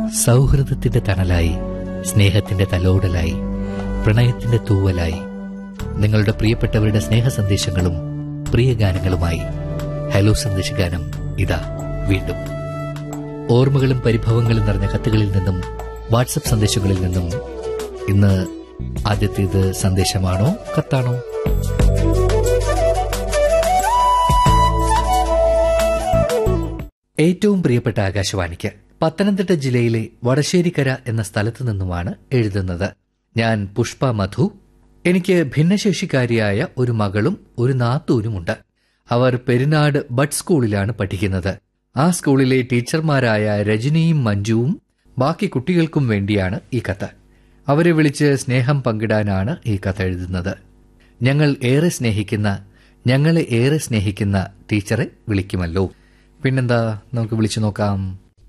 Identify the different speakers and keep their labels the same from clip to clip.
Speaker 1: സൗഹൃദത്തിന്റെ തണലായി സ്നേഹത്തിന്റെ തലോടലായി പ്രണയത്തിന്റെ തൂവലായി നിങ്ങളുടെ പ്രിയപ്പെട്ടവരുടെ സ്നേഹ സന്ദേശങ്ങളും പ്രിയ ഗാനങ്ങളുമായി ഹലോ സന്ദേശഗാനം ഇതാ വീണ്ടും ഓർമ്മകളും പരിഭവങ്ങളും നിറഞ്ഞ കത്തുകളിൽ നിന്നും വാട്സപ്പ് സന്ദേശങ്ങളിൽ നിന്നും ഇന്ന് ആദ്യത്തേത് സന്ദേശമാണോ കത്താണോ ഏറ്റവും പ്രിയപ്പെട്ട ആകാശവാണിക്ക് പത്തനംതിട്ട ജില്ലയിലെ വടശ്ശേരിക്കര എന്ന സ്ഥലത്തു നിന്നുമാണ് എഴുതുന്നത് ഞാൻ പുഷ്പ മധു എനിക്ക് ഭിന്നശേഷിക്കാരിയായ ഒരു മകളും ഒരു നാത്തൂനുമുണ്ട് അവർ പെരുന്നാട് ബഡ് സ്കൂളിലാണ് പഠിക്കുന്നത് ആ സ്കൂളിലെ ടീച്ചർമാരായ രജനിയും മഞ്ജുവും ബാക്കി കുട്ടികൾക്കും വേണ്ടിയാണ് ഈ കത്ത് അവരെ വിളിച്ച് സ്നേഹം പങ്കിടാനാണ് ഈ കത്ത് എഴുതുന്നത് ഞങ്ങൾ ഏറെ സ്നേഹിക്കുന്ന ഞങ്ങളെ ഏറെ സ്നേഹിക്കുന്ന ടീച്ചറെ വിളിക്കുമല്ലോ പിന്നെന്താ നമുക്ക് വിളിച്ചു നോക്കാം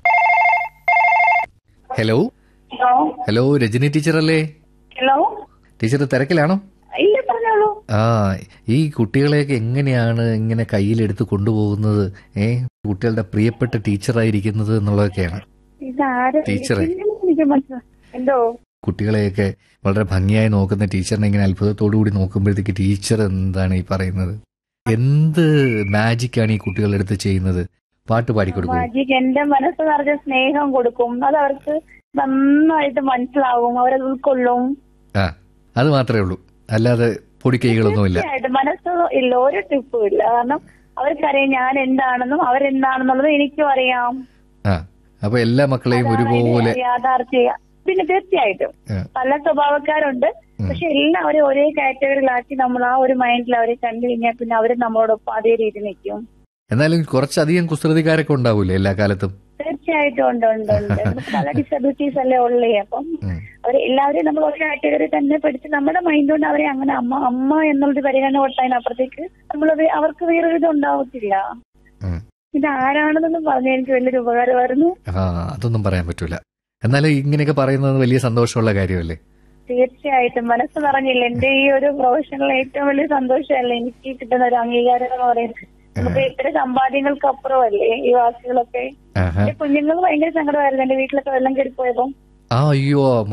Speaker 1: hello
Speaker 2: hello
Speaker 1: hello Rajani teacher അല്ലേ
Speaker 2: ഹലോ ടീച്ചർ തിരക്കിലാണോ ഇല്ല പറഞ്ഞോളൂ
Speaker 1: ആ ഈ കുട്ടികളെയൊക്കെ എങ്ങനെയാണ് ഇങ്ങനെ കയ്യിലെടുത്ത് കൊണ്ടുപോകുന്നത് ഏ കുട്ടികളുടെ പ്രിയപ്പെട്ട ടീച്ചറായിരിക്കുന്നത് എന്നുള്ളതൊക്കെയാണ്
Speaker 2: ഇതാര്
Speaker 1: ടീച്ചറെ.
Speaker 2: എനിക്ക് മനസ്സിലാ എന്തോ
Speaker 1: കുട്ടികളെയൊക്കെ വളരെ ഭംഗിയായി നോക്കുന്ന ടീച്ചറിനെ ഇങ്ങനെ അത്ഭുതത്തോടു കൂടി നോക്കുമ്പോഴത്തേക്ക് ടീച്ചർ എന്താണ് ഈ പറയുന്നത് എന്ത് മാജിക്കാണ് ഈ കുട്ടികളെടുത്ത് ചെയ്യുന്നത് പാട്ട് പാടിക്കൊടുക്കും
Speaker 2: മാജിക് എന്റെ മനസ്സ് നിറഞ്ഞ സ്നേഹം കൊടുക്കും അത് അവർക്ക് നന്നായിട്ട് മനസ്സിലാവും അവരത് ഉൾക്കൊള്ളും
Speaker 1: ആ അത് മാത്രമേ ഉള്ളൂ അല്ലാതെ പൊടിക്കൈകളൊന്നുമില്ല
Speaker 2: തീർച്ചയായിട്ടും മനസ്സ് ഇല്ല ഒരു ടിപ്പും ഇല്ല കാരണം അവർക്കറിയാം ഞാൻ എന്താണെന്നും അവരെന്താണെന്നുള്ളത് എനിക്കും അറിയാം
Speaker 1: ആ അപ്പൊ എല്ലാ മക്കളെയും ഒരുപോലെ
Speaker 2: യാഥാർത്ഥ്യ പിന്നെ തീർച്ചയായിട്ടും
Speaker 1: ആ,
Speaker 2: പല സ്വഭാവക്കാരുണ്ട് പക്ഷെ എല്ലാവരും ഒരേ കാറ്റഗറിയിലാക്കി നമ്മൾ ആ ഒരു മൈൻഡിൽ അവരെ കണ്ടു കഴിഞ്ഞാൽ പിന്നെ അവർ നമ്മളോടൊപ്പം അതേ രീതി നിൽക്കും
Speaker 1: എന്നാലും കുറച്ചധികം കുസൃതിക്കാരൊക്കെ ഉണ്ടാവൂലേ എല്ലാ കാലത്തും
Speaker 2: തീർച്ചയായിട്ടും ഉണ്ട് ഉണ്ട് ഉണ്ട് നമുക്ക് പല ഡിസബിലിറ്റീസ് അല്ലേ ഉള്ളേ അപ്പം
Speaker 1: ഉം.
Speaker 2: അവർ എല്ലാവരെയും നമ്മൾ ഒരു കാറ്റഗറി തന്നെ പഠിച്ച് നമ്മുടെ മൈൻഡ് കൊണ്ട് അവരെ അങ്ങനെ അമ്മ അമ്മ എന്നുള്ളൊരു പരിഗണന കൊടുത്തതിനപ്പുറത്തേക്ക് നമ്മൾ അവർക്ക് വേറൊരു ഇത് ഉണ്ടാവത്തില്ല
Speaker 1: ഉം.
Speaker 2: ഇത് ആരാണെന്നൊന്നും പറഞ്ഞ എനിക്ക് വലിയൊരു ഉപകാരമായിരുന്നു
Speaker 1: ആ അതൊന്നും പറയാൻ പറ്റൂല എന്നാലും ഇങ്ങനെയൊക്കെ പറയുന്നത് വലിയ സന്തോഷമുള്ള കാര്യമല്ലേ
Speaker 2: തീർച്ചയായിട്ടും മനസ്സ് പറഞ്ഞില്ല എന്റെ ഈ ഒരു പ്രൊഫഷണൽ ഏറ്റവും വലിയ സന്തോഷമല്ലേ എനിക്ക് കിട്ടുന്ന ഒരു അംഗീകാരം എന്ന് പറയുന്നത് നമുക്ക് ഇത്ര സമ്പാദ്യങ്ങൾക്ക് അപ്പുറമല്ലേ ഈ വാക്കുകളൊക്കെ
Speaker 1: ആഹാ.
Speaker 2: എന്റെ കുഞ്ഞുങ്ങൾ ഭയങ്കര സങ്കടമായിരുന്നു എന്റെ വീട്ടിലൊക്കെ വെള്ളം കയറിപ്പോയപ്പോ
Speaker 1: ആ അയ്യോ